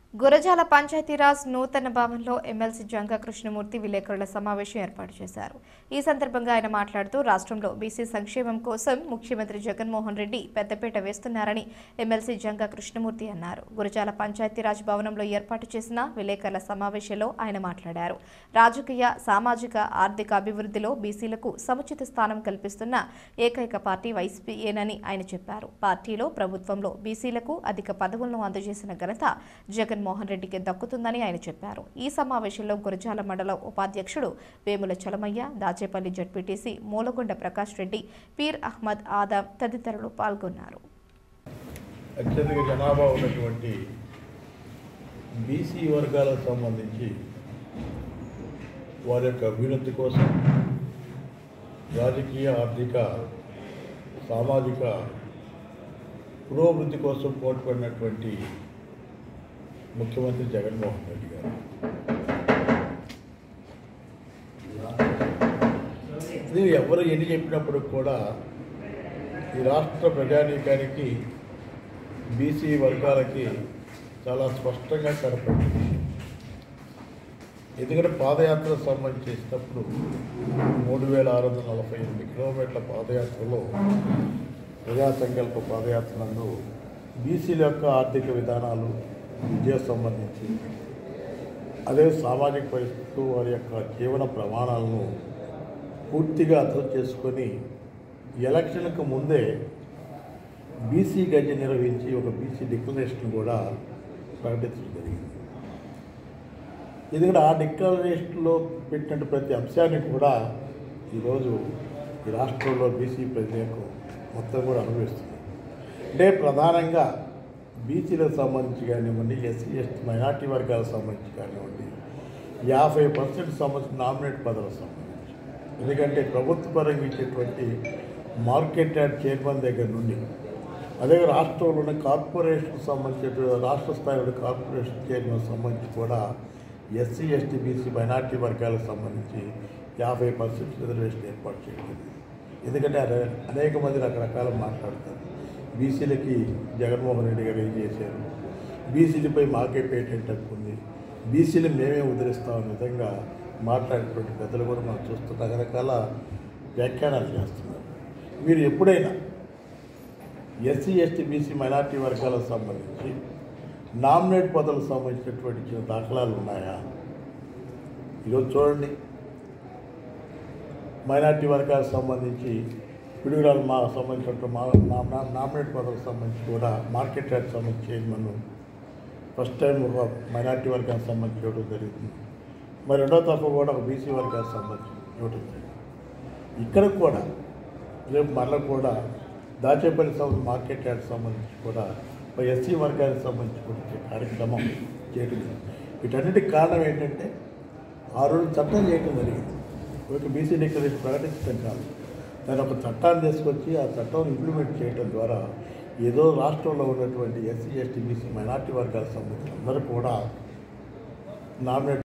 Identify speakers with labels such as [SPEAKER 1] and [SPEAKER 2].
[SPEAKER 1] గురజాల పంచాయతీరాజ్ నూతన భవన్లో ఎమ్మెల్సీ జంగా కృష్ణమూర్తి విలేకరుల సమావేశం ఏర్పాటు చేశారు ఈ సందర్భంగా ఆయన మాట్లాడుతూ రాష్ట్రంలో బీసీ సంక్షేమం కోసం ముఖ్యమంత్రి జగన్మోహన్ రెడ్డి పెద్దపీట వేస్తున్నారని ఎమ్మెల్సీ జంగా కృష్ణమూర్తి అన్నారు గురజాల పంచాయతీరాజ్ భవనంలో ఏర్పాటు చేసిన విలేకరుల సమావేశంలో ఆయన మాట్లాడారు రాజకీయ సామాజిక ఆర్థిక అభివృద్ధిలో బీసీలకు సముచిత స్థానం కల్పిస్తున్న ఏకైక పార్టీ వైసీపీయేనని ఆయన చెప్పారు పార్టీలో ప్రభుత్వంలో బీసీలకు అధిక పదవులను అందజేసిన ఘనత జగన్మోహన్ రెడ్డికి దక్కుతుందని ఆయన చెప్పారు ఈ సమావేశంలో గురజాల మండల ఉపాధ్యక్షుడు వేముల చలమయ్య దాచేపల్లి జడ్పీటీసీ మూలగొండ ప్రకాష్ రెడ్డి పీర్ అహ్మద్ ఆదం తదితరులు పాల్గొన్నారు
[SPEAKER 2] అత్యధిక జనాభా ఉన్నటువంటి బీసీ వర్గాలకు సంబంధించి వారి యొక్క అభ్యున్నతి కోసం రాజకీయ ఆర్థిక సామాజిక పురోభివృద్ధి కోసం పోటీపడినటువంటి ముఖ్యమంత్రి జగన్మోహన్ రెడ్డి గారు ఇది ఎవరు ఎన్ని చెప్పినప్పుడు కూడా ఈ రాష్ట్ర ప్రజానీకానికి బీసీ వర్గాలకి చాలా స్పష్టంగా కనపడింది ఎందుకంటే పాదయాత్ర సంబంధించి చేసినప్పుడు మూడు వేల ఆరు వందల నలభై ఎనిమిది కిలోమీటర్ల పాదయాత్రలో ప్రజా సంకల్ప పాదయాత్రలో బీసీల యొక్క ఆర్థిక విధానాలు విద్యకు సంబంధించి అదే సామాజిక పరిస్థితులు వారి యొక్క జీవన ప్రమాణాలను పూర్తిగా అర్థం చేసుకొని ఎలక్షన్కు ముందే బీసీ గడ్డి నిర్వహించి ఒక బీసీ డిక్లరేషన్ కూడా ప్రకటించడం జరిగింది ఎందుకంటే ఆ డిక్లరేషన్లో పెట్టిన ప్రతి అంశాన్ని కూడా ఈరోజు ఈ రాష్ట్రంలో బీసీ ప్రజలకు మొత్తం కూడా అనుభవిస్తుంది అంటే ప్రధానంగా బీసీలకు సంబంధించి కానివ్వండి ఎస్సీ ఎస్టీ మైనార్టీ వర్గాలకు సంబంధించి కానివ్వండి యాభై పర్సెంట్ సంబంధించిన నామినేట్ పదవులకు సంబంధించి ఎందుకంటే ప్రభుత్వ పరంగా ఇచ్చేటువంటి మార్కెట్ యార్డ్ చైర్మన్ దగ్గర నుండి అదే రాష్ట్రంలోని కార్పొరేషన్ సంబంధించిన రాష్ట్ర స్థాయిలో కార్పొరేషన్ చైర్మన్ సంబంధించి కూడా ఎస్సీ ఎస్టీ బీసీ మైనార్టీ వర్గాలకు సంబంధించి యాభై పర్సెంట్ రిజర్వేషన్ ఏర్పాటు చేయడం ఎందుకంటే అనే- అనేక మంది రకరకాల మాట్లాడతారు బీసీలకి జగన్మోహన్ రెడ్డి గారు ఏం చేశారు బీసీలపై మాకే పేటెంట్ హక్కు ఉంది బీసీలు మేమే ఉద్ధరిస్తామనే విధంగా మాట్లాడేటువంటి పెద్దలు కూడా మనం చూస్తూ రకరకాల వ్యాఖ్యానాలు చేస్తున్నారు మీరు ఎప్పుడైనా ఎస్సీ ఎస్టీ బీసీ మైనార్టీ వర్గాలకు సంబంధించి నామినేట్ పదవులకు సంబంధించినటువంటి చిన్న దాఖలాలు ఉన్నాయా ఈరోజు చూడండి మైనార్టీ వర్గాలకు సంబంధించి పిడుగురాలు మా సంబంధించినటువంటి మా నా- నా- నామినేట్ పదవులకు సంబంధించి కూడా మార్కెట్ యార్డ్ సంబంధించి చైర్మన్ ఫస్ట్ టైం ఒక మైనార్టీ వర్గానికి సంబంధించి ఇవ్వడం జరిగింది మరి రెండో తరఫు కూడా ఒక బీసీ వర్గానికి సంబంధించి ఇవ్వడం జరిగింది ఇక్కడ కూడా రేపు మళ్ళీ కూడా దాచేపల్లి సంబంధించి మార్కెట్ యార్డ్ సంబంధించి కూడా ఒక ఎస్సీ వర్గానికి సంబంధించి కూడా ఇచ్చే కార్యక్రమం చేయడం జరిగింది. వీటన్నిటికి కారణం ఏంటంటే ఆ రోజు చట్టం చేయడం జరిగింది ఒక బీసీ డిక్లరేషన్ ప్రకటించడం కాదు దాని ఒక చట్టాన్ని తీసుకొచ్చి ఆ చట్టం ఇంప్లిమెంట్ చేయడం ద్వారా ఏదో రాష్ట్రంలో ఉన్నటువంటి ఎస్సీ ఎస్టీ బీసీ మైనార్టీ వర్గాలకు సంబంధించిన అందరూ కూడా నామినేట్